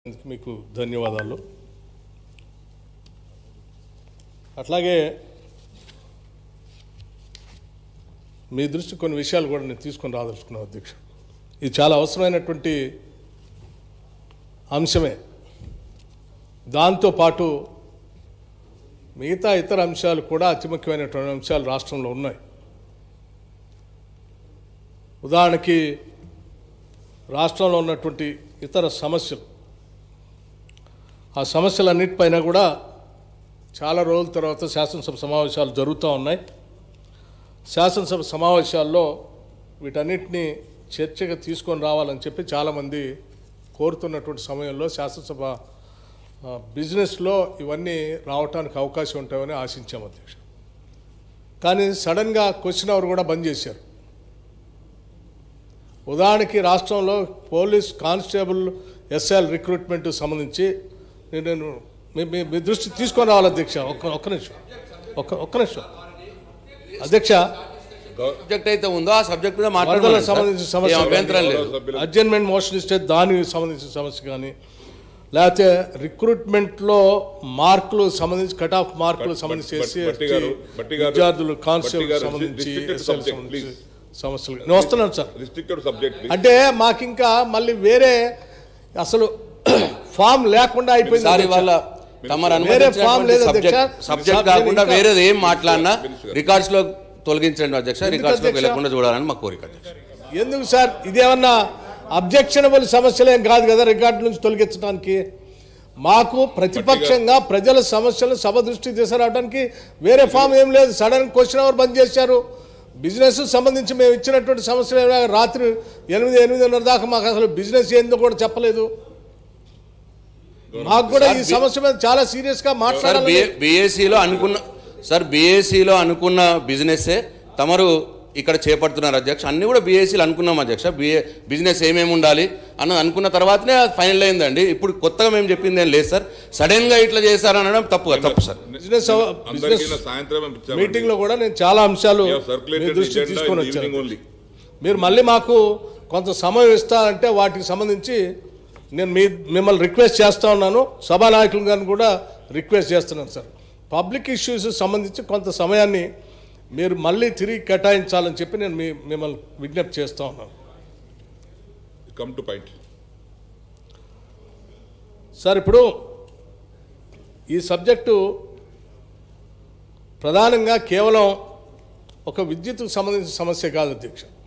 మీకు ధన్యవాదాలు అట్లాగే మీ దృష్టి కొన్ని విషయాలు కూడా నేను తీసుకొని రాదలుచుకున్నాను అధ్యక్ష ఇది చాలా అవసరమైనటువంటి అంశమే దాంతోపాటు మిగతా ఇతర అంశాలు కూడా అతి ముఖ్యమైనటువంటి అంశాలు రాష్ట్రంలో ఉన్నాయి ఉదాహరణకి రాష్ట్రంలో ఉన్నటువంటి ఇతర సమస్యలు ఆ సమస్యలన్నిటిపైన కూడా చాలా రోజుల తర్వాత శాసనసభ సమావేశాలు జరుగుతూ ఉన్నాయి శాసనసభ సమావేశాల్లో వీటన్నిటిని చర్చగా తీసుకొని రావాలని చెప్పి చాలామంది కోరుతున్నటువంటి సమయంలో శాసనసభ ఆ, బిజినెస్లో ఇవన్నీ రావటానికి అవకాశం ఉంటాయని ఆశించాం అధ్యక్ష కానీ సడన్గా క్వశ్చన్ అవర్ కూడా బంద్ చేశారు ఉదాహరణకి రాష్ట్రంలో పోలీస్ కానిస్టేబుల్ ఎస్ఎల్ రిక్రూట్మెంట్ సంబంధించి నేను నేను మీ- మీ మీ దృష్టి తీసుకొని రావాలి అధ్యక్ష ఒక్క ఒక్క నిమిషం ఒక్క ఒక్క నిమిషం అధ్యక్ష సబ్జెక్ట్ అయితే ఉందో ఆ సబ్జెక్ట్ మీద వరదలకు మాట్లాడాలి సంబంధించిన సమస్య అభ్యంతరం లేదు అడ్జన్మెంట్ మోషన్ ఇస్తే దానికి సంబంధించిన సమస్య కానీ లేకపోతే రిక్రూట్మెంట్లో మార్కులు సంబంధించి కట్ ఆఫ్ మార్కులు బట్- సంబంధించి బట్- ఎస్సీ బట్టి గారు, బట్టి గారు, విద్యార్థులు బట్టి కానిస్టేబుల్ గారు, సంబంధించి restricted ఎస్ఎల్ subject, సంబంధించి please. సమస్యలు నేను వస్తున్నాను సార్ రిస్ట్రిక్టెడ్ సబ్జెక్ట్ అంటే మాకు ఇంకా మళ్ళీ వేరే అసలు ఫామ్ లేకుండా అయిపోయింది సార్ అధ్యక్ష. ఇవాళ తమరు వేరే ఫామ్ లేదు సబ్జెక్ట్ అధ్యక్ష. సబ్జెక్ట్ సార్, కాకుండా నేను ఇంకా- వేరేది ఏం మాట్లాడినా Minister. రికార్డ్స్ లో తొలగించండి అధ్యక్ష ఎందుకు రికార్డ్స్ లో అధ్యక్ష? వెళ్లకుండా చూడాలని మా కోరిక అధ్యక్ష ఎందుకు సార్ ఇదేమన్నా అబ్జెక్షనబుల్ సమస్యలేం కాదు కదా రికార్డు నుంచి తొలగించడానికి మాకు ప్రతిపక్షంగా ప్రజల సమస్యలు సభ దృష్టి తీసుకురావడానికి వేరే ఫామ్ ఏం లేదు సడన్ క్వశ్చన్ అవర్ బంద్ చేశారు బిజినెస్ సంబంధించి మేము ఇచ్చినటువంటి సమస్యలు ఏమైనా రాత్రి ఎనిమిది ఎనిమిదిన్నర దాకా మాకు అసలు బిజినెస్ ఏందో కూడా చెప్పలేదు మాకు కూడా ఈ సమస్య మీద చాలా సీరియస్ గా సార్ మాట్లాడాలి బీఏసీలో అనుకున్న సార్ బీఏసీలో అనుకున్న బిజినెస్ తమరు ఇక్కడ చేపడుతున్నారు అధ్యక్ష అన్ని కూడా బీఏసీలు అనుకున్నాం అధ్యక్ష బిఏ బిజినెస్ ఏమేమి ఉండాలి అన్నది అనుకున్న తర్వాతనే అది ఫైనల్ అయిందండి ఇప్పుడు కొత్తగా మేము చెప్పింది ఏం లేదు సార్ సడన్ గా ఇట్లా చేశారు అనడం తప్పు తప్పు సార్ బిజినెస్ అవ- అందరికీ బిజినెస్ నా సాయంత్రం ఇచ్చామండి. మీటింగ్ లో కూడా నేను చాలా అంశాలు We have circulated me the దృష్టికి agenda తీసుకొని in the evening వచ్చాను only. మీరు మళ్ళీ మాకు కొంత సమయం ఇస్తారంటే వాటికి సంబంధించి నేను మీ మిమ్మల్ని రిక్వెస్ట్ చేస్తా ఉన్నాను సభానాయకులు గారిని కూడా రిక్వెస్ట్ చేస్తున్నాను సార్ పబ్లిక్ ఇష్యూస్ సంబంధించి కొంత సమయాన్ని మీరు మళ్ళీ తిరిగి కేటాయించాలని చెప్పి నేను మీ మిమ్మల్ని విజ్ఞప్తి చేస్తా ఉన్నాను కమ్ టు పాయింట్ సార్ ఇప్పుడు ఈ సబ్జెక్టు ప్రధానంగా కేవలం ఒక విద్యుత్కు సంబంధించిన సమస్య కాదు అధ్యక్ష